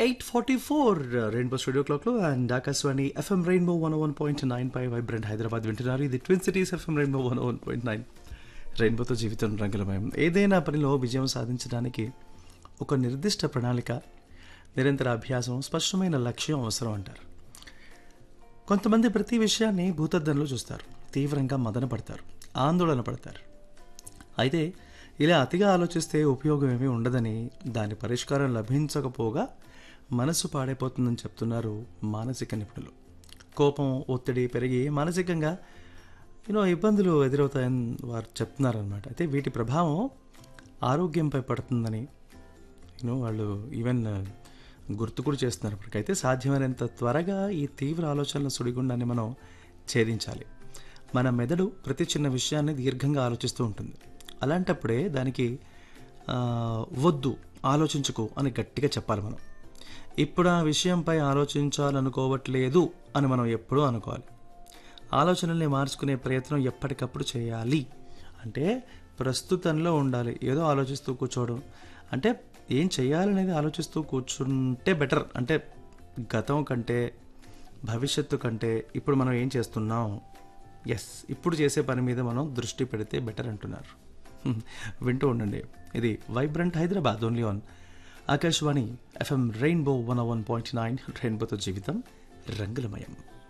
Eight forty four rainbow studio క్లాక్లో and Akashvani FM rainbow one one point nine పై vibrant Hyderabad వింటున్నారు ఇది twin cities FM rainbow one one point nine రెయిన్బోతో జీవితం రంగులమయం ఏదైనా పనిలో విజయం సాధించడానికి ఒక నిర్దిష్ట ప్రణాళిక నిరంతర అభ్యాసం స్పష్టమైన లక్ష్యం అవసరం అంటారు కొంతమంది ప్రతి విషయాన్ని భూతద్దంలో చూస్తారు తీవ్రంగా మదన పడతారు ఆందోళన పడతారు అయితే ఇలా అతిగా ఆలోచిస్తే ఉపయోగం ఏమీ ఉండదని దాని పరిష్కారం లభించకపోగా మనసు పాడైపోతుందని చెప్తున్నారు మానసిక నిపుణులు కోపం ఒత్తిడి పెరిగి మానసికంగా యూనో ఇబ్బందులు ఎదురవుతాయని వారు చెప్తున్నారనమాట అయితే వీటి ప్రభావం ఆరోగ్యంపై పడుతుందని యూనో వాళ్ళు ఈవెన్ గుర్తు కూడా చేస్తున్నారు ఇప్పటికైతే సాధ్యమైనంత త్వరగా ఈ తీవ్ర ఆలోచనల సుడిగుండాన్ని మనం ఛేదించాలి మన మెదడు ప్రతి చిన్న విషయాన్ని దీర్ఘంగా ఆలోచిస్తూ ఉంటుంది అలాంటప్పుడే దానికి ఆ, వద్దు ఆలోచించుకో అని గట్టిగా చెప్పాలి మనం ఇప్పుడు ఆ విషయంపై ఆలోచించాలనుకోవట్లేదు అని మనం ఎప్పుడూ అనుకోవాలి ఆలోచనల్ని మార్చుకునే ప్రయత్నం ఎప్పటికప్పుడు చేయాలి అంటే ప్రస్తుతంలో ఉండాలి ఏదో ఆలోచిస్తూ కూర్చోవడం అంటే ఏం చేయాలనేది ఆలోచిస్తూ కూర్చుంటే బెటర్ అంటే గతం కంటే భవిష్యత్తు కంటే ఇప్పుడు మనం ఏం చేస్తున్నాం ఎస్ ఇప్పుడు చేసే పని మీద మనం దృష్టి పెడితే బెటర్ అంటున్నారు హ్మ్. వింటూ ఉండండి ఇది vibrant Hyderabad only on Akashvani FM rainbow one one point nine రెయిన్బోతో జీవితం రంగులమయం